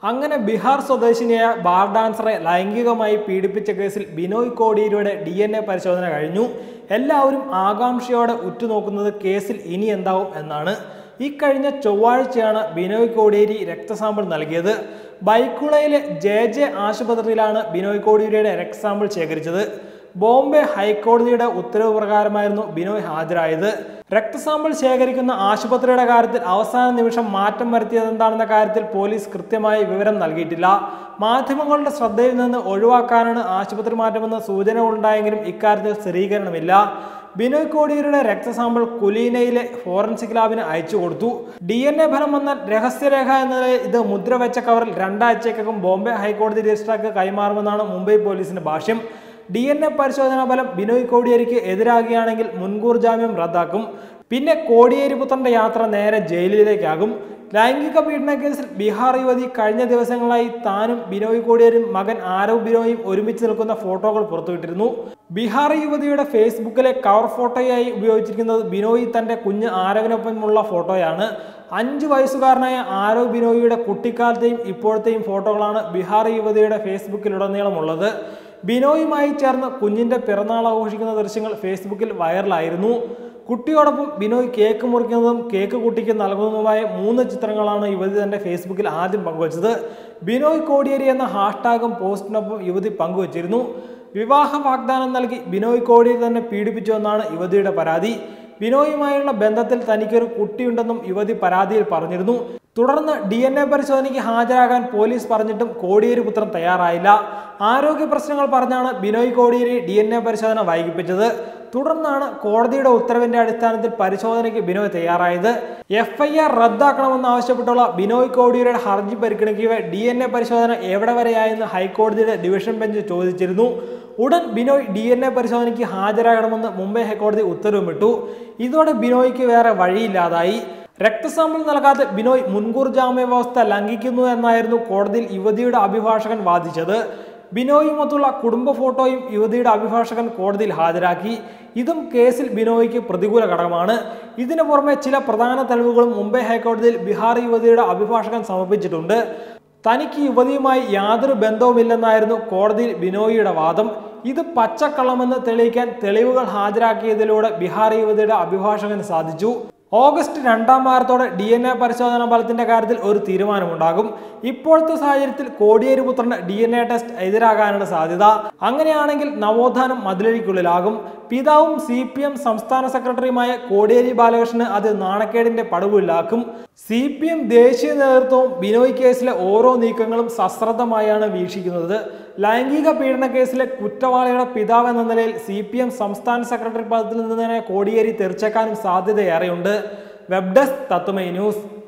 അങ്ങനെ ബീഹാർ സ്വദേശിനിയായ ബാർ ഡാൻസറെ ലൈംഗികമായി പീഡിപ്പിച്ച കേസിൽ ബിനോയ് കോടിയേരിയുടെ ഡി എൻ എ പരിശോധന കഴിഞ്ഞു എല്ലാവരും ആകാംക്ഷയോടെ ഉറ്റുനോക്കുന്നത് കേസിൽ ഇനി എന്താവും എന്നാണ് ഇക്കഴിഞ്ഞ ചൊവ്വാഴ്ചയാണ് ബിനോയ് കോടിയേരി രക്തസാമ്പിൾ നൽകിയത് ബൈക്കുളയിലെ ജെ ജെ ആശുപത്രിയിലാണ് ബിനോയ് കോടിയേരിയുടെ രക്തസാമ്പിൾ ശേഖരിച്ചത് ബോംബെ ഹൈക്കോടതിയുടെ ഉത്തരവ് പ്രകാരമായിരുന്നു ബിനോയ് ഹാജരായത് രക്തസാമ്പിൾ ശേഖരിക്കുന്ന ആശുപത്രിയുടെ കാര്യത്തിൽ അവസാന നിമിഷം മാറ്റം വരുത്തിയതെന്താണെന്ന കാര്യത്തിൽ പോലീസ് കൃത്യമായി വിവരം നൽകിയിട്ടില്ല മാധ്യമങ്ങളുടെ ശ്രദ്ധയിൽ നിന്ന് ഒഴിവാക്കാനാണ് ആശുപത്രി മാറ്റമെന്ന സൂചന ഉണ്ടായെങ്കിലും ഇക്കാര്യത്തിൽ സ്ഥിരീകരണമില്ല ബിനോയ് കോടിയേരിയുടെ രക്തസാമ്പിൾ കുലീനയിലെ ഫോറൻസിക് ലാബിന് അയച്ചു കൊടുത്തു ഡി എൻ എ ഫലം വന്നാൽ രഹസ്യരേഖ എന്ന നിലയിൽ ഇത് മുദ്ര വെച്ച കവറിൽ രണ്ടാഴ്ചക്കകം ബോംബെ ഹൈക്കോടതി രജിസ്ട്രാർക്ക് കൈമാറുമെന്നാണ് മുംബൈ പോലീസിന്റെ ഭാഷ്യം ഡി എൻ എ പരിശോധനാ ഫലം ബിനോയ് കോടിയേരിക്ക് എതിരാകുകയാണെങ്കിൽ മുൻകൂർ ജാമ്യം റദ്ദാക്കും പിന്നെ കോടിയേരി പുത്രന്റെ യാത്ര നേരെ ജയിലിലേക്കാകും ലൈംഗിക പീഡന കേസിൽ ബീഹാർ യുവതി കഴിഞ്ഞ ദിവസങ്ങളായി താനും ബിനോയ് കോടിയേരും മകൻ ആരവ് ബിനോയും ഒരുമിച്ച് നിൽക്കുന്ന ഫോട്ടോകൾ പുറത്തുവിട്ടിരുന്നു ബീഹാർ യുവതിയുടെ ഫേസ്ബുക്കിലെ കവർ ഫോട്ടോയായി ഉപയോഗിച്ചിരിക്കുന്നത് ബിനോയ് തന്റെ കുഞ്ഞ് ആരവിനൊപ്പമുള്ള ഫോട്ടോയാണ് അഞ്ച് വയസ്സുകാരനായ ആരവ് ബിനോയിയുടെ കുട്ടിക്കാലത്തെയും ഇപ്പോഴത്തെയും ഫോട്ടോകളാണ് ബീഹാർ യുവതിയുടെ ഫേസ്ബുക്കിലുടനീളമുള്ളത് ബിനോയുമായി ചേർന്ന് കുഞ്ഞിന്റെ പിറന്നാൾ ആഘോഷിക്കുന്ന ദൃശ്യങ്ങൾ ഫേസ്ബുക്കിൽ വൈറലായിരുന്നു കുട്ടിയോടൊപ്പം ബിനോയ് കേക്ക് മുറിക്കുന്നതും കേക്ക് കുട്ടിക്ക് നൽകുന്നതുമായ മൂന്ന് ചിത്രങ്ങളാണ് യുവതി തന്റെ ഫേസ്ബുക്കിൽ ആദ്യം പങ്കുവച്ചത് ബിനോയ് കോടിയേരി എന്ന ഹാഷ്ടാഗും പോസ്റ്റിനൊപ്പം യുവതി പങ്കുവച്ചിരുന്നു വിവാഹ വാഗ്ദാനം നൽകി ബിനോയ് കോടിയേരി തന്നെ പീഡിപ്പിച്ചുവെന്നാണ് യുവതിയുടെ പരാതി ബിനോയുമായുള്ള ബന്ധത്തിൽ തനിക്കൊരു കുട്ടിയുണ്ടെന്നും യുവതി പരാതിയിൽ പറഞ്ഞിരുന്നു തുടർന്ന് ഡി എൻ എ പരിശോധനയ്ക്ക് ഹാജരാകാൻ പോലീസ് പറഞ്ഞിട്ടും കോടിയേരി പുത്രൻ തയ്യാറായില്ല ആരോഗ്യ പ്രശ്നങ്ങൾ പറഞ്ഞാണ് Binoy Kodiyeri D N A പരിശോധന വൈകിപ്പിച്ചത് തുടർന്നാണ് കോടതിയുടെ ഉത്തരവിന്റെ അടിസ്ഥാനത്തിൽ പരിശോധനയ്ക്ക് ബിനോയ് തയ്യാറായത് എഫ് ഐ ആർ റദ്ദാക്കണമെന്ന് ആവശ്യപ്പെട്ടുള്ള ബിനോയ് കോടിയേരിയുടെ ഹർജി പരിഗണിക്കവെ ഡി എൻ എ പരിശോധന എവിടെ വരെയായെന്ന് ഹൈക്കോടതിയുടെ ഡിവിഷൻ ബെഞ്ച് ചോദിച്ചിരുന്നു ഉടൻ ബിനോയ് ഡി എൻ എ പരിശോധനയ്ക്ക് ഹാജരാകണമെന്ന് മുംബൈ ഹൈക്കോടതി ഉത്തരവുമിട്ടു ഇതോടെ ബിനോയ്ക്ക് വേറെ വഴിയില്ലാതായി രക്തസാമ്പിൾ നൽകാതെ ബിനോയ് മുൻകൂർ ജാമ്യ വ്യവസ്ഥ ലംഘിക്കുന്നു എന്നായിരുന്നു കോടതിയിൽ യുവതിയുടെ അഭിഭാഷകൻ വാദിച്ചത് ബിനോയുമൊത്തുള്ള കുടുംബ ഫോട്ടോയും യുവതിയുടെ അഭിഭാഷകൻ കോടതിയിൽ ഹാജരാക്കി ഇതും കേസിൽ ബിനോയ്ക്ക് പ്രതികൂല ഘടകമാണ് ഇതിനു പുറമെ ചില പ്രധാന തെളിവുകളും മുംബൈ ഹൈക്കോടതിയിൽ ബീഹാർ യുവതിയുടെ അഭിഭാഷകൻ സമർപ്പിച്ചിട്ടുണ്ട് തനിക്ക് യുവതിയുമായി യാതൊരു ബന്ധവുമില്ലെന്നായിരുന്നു കോടതിയിൽ ബിനോയിയുടെ വാദം ഇത് പച്ചക്കള്ളമെന്ന് തെളിയിക്കാൻ തെളിവുകൾ ഹാജരാക്കിയതിലൂടെ ബീഹാർ യുവതിയുടെ അഭിഭാഷകന് സാധിച്ചു ഓഗസ്റ്റ് രണ്ടാം വാരത്തോടെ ഡി എൻ എ പരിശോധനാ ഫലത്തിന്റെ കാര്യത്തിൽ ഒരു തീരുമാനമുണ്ടാകും ഇപ്പോഴത്തെ സാഹചര്യത്തിൽ കോടിയേരി പുത്രന് ഡി എൻ എ ടെസ്റ്റ് എതിരാകാനാണ് സാധ്യത അങ്ങനെയാണെങ്കിൽ നവോത്ഥാനം മതിലഴിക്കുള്ളിലാകും പിതാവും സി പി എം സംസ്ഥാന സെക്രട്ടറിയുമായ കോടിയേരി ബാലകൃഷ്ണന് അത് നാണക്കേടിന്റെ പടുവിലാക്കും സി പി എം ദേശീയ നേതൃത്വവും ബിനോയ് കേസിലെ ഓരോ നീക്കങ്ങളും സശ്രദ്ധമായാണ് വീക്ഷിക്കുന്നത് ലൈംഗിക പീഡന കേസിലെ കുറ്റവാളിയുടെ പിതാവ് എന്ന നിലയിൽ സി പി എം സംസ്ഥാന സെക്രട്ടറി പദത്തിൽ നിന്ന് തന്നെ കോടിയേരി തെറിച്ചേക്കാനും സാധ്യതയേറെയുണ്ട് വെബ് ഡെസ്ക് തത്വമൈ ന്യൂസ്